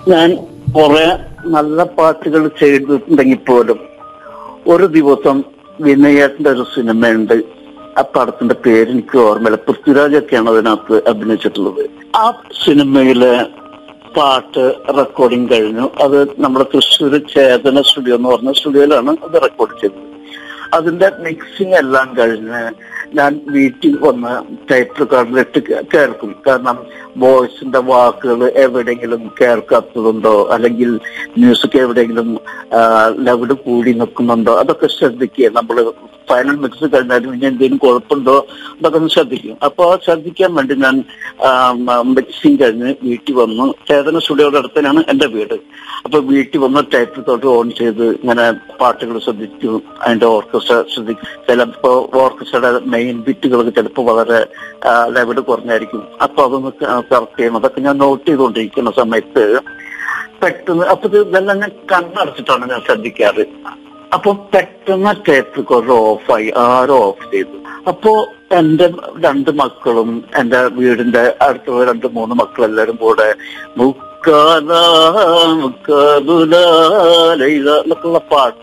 ഞാൻ കുറെ നല്ല പാട്ടുകൾ ചെയ്തിട്ടുണ്ടെങ്കിൽ പോലും ഒരു ദിവസം വിനയേട്ടന്റെ ഒരു സിനിമയുണ്ട് ആ പടത്തിന്റെ പേര് എനിക്ക് ഓർമ്മയില്ല പൃഥ്വിരാജൊക്കെയാണ് അതിനകത്ത് അഭിനയിച്ചിട്ടുള്ളത് ആ സിനിമയിലെ പാട്ട് റെക്കോർഡിങ് കഴിഞ്ഞു അത് നമ്മുടെ തൃശ്ശൂർ ചേതന സ്റ്റുഡിയോ എന്ന് പറഞ്ഞ സ്റ്റുഡിയോയിലാണ് അത് റെക്കോർഡ് ചെയ്തത് അതിന്റെ മിക്സിംഗ് എല്ലാം കഴിഞ്ഞ് ഞാൻ വീട്ടിൽ വന്ന് ടൈപ്പ് റെക്കോർഡിലിട്ട് കേൾക്കും കാരണം വോയിസിന്റെ വാക്കുകൾ എവിടെയെങ്കിലും കേൾക്കാത്തതുണ്ടോ അല്ലെങ്കിൽ മ്യൂസിക് എവിടെയെങ്കിലും ലെവല് കൂടി നിൽക്കുന്നുണ്ടോ അതൊക്കെ ശ്രദ്ധിക്കുക നമ്മൾ ഫൈനൽ മിക്സ് കഴിഞ്ഞാലും ഇനി എന്തെങ്കിലും കുഴപ്പമുണ്ടോ അതൊക്കെ ഒന്ന് ശ്രദ്ധിക്കും അപ്പോൾ ശ്രദ്ധിക്കാൻ വേണ്ടി ഞാൻ മിക്സിങ് കഴിഞ്ഞ് വീട്ടിൽ വന്നു ചേതന സ്റ്റുഡിയോയുടെ അടുത്തനാണ് എന്റെ വീട് അപ്പൊ വീട്ടിൽ വന്ന് ടൈപ്പ് തൊട്ട് ഓൺ ചെയ്ത് ഇങ്ങനെ പാട്ടുകൾ ശ്രദ്ധിച്ചു അതിന്റെ ഓർക്കസ്ട്ര ശ്രദ്ധിക്കും ചിലപ്പോ ഓർക്കസ്ട്രയുടെ മെയിൻ ബിറ്റുകളൊക്കെ ചിലപ്പോൾ വളരെ ലെവല് കുറഞ്ഞായിരിക്കും അപ്പൊ അതൊന്ന് കറക്റ്റ് ചെയ്യണം അതൊക്കെ ഞാൻ നോട്ട് ചെയ്തുകൊണ്ടിരിക്കുന്ന സമയത്ത് പെട്ടെന്ന് അപ്പൊ ഇത് ഇതെല്ലാം ഞാൻ കണ്ണടച്ചിട്ടാണ് ഞാൻ ശ്രദ്ധിക്കാറ് അപ്പൊ പെട്ടെന്ന് ടേപ്പ് റെക്കോർഡർ ഓഫായി ആരോ ഓഫ് ചെയ്തു അപ്പോ എന്റെ രണ്ട് മക്കളും എന്റെ വീടിന്റെ അടുത്തുള്ള രണ്ട് മൂന്ന് മക്കളെല്ലാരും കൂടെ മുക്കാല മുക്കാതുല എന്നൊക്കെയുള്ള പാട്ട്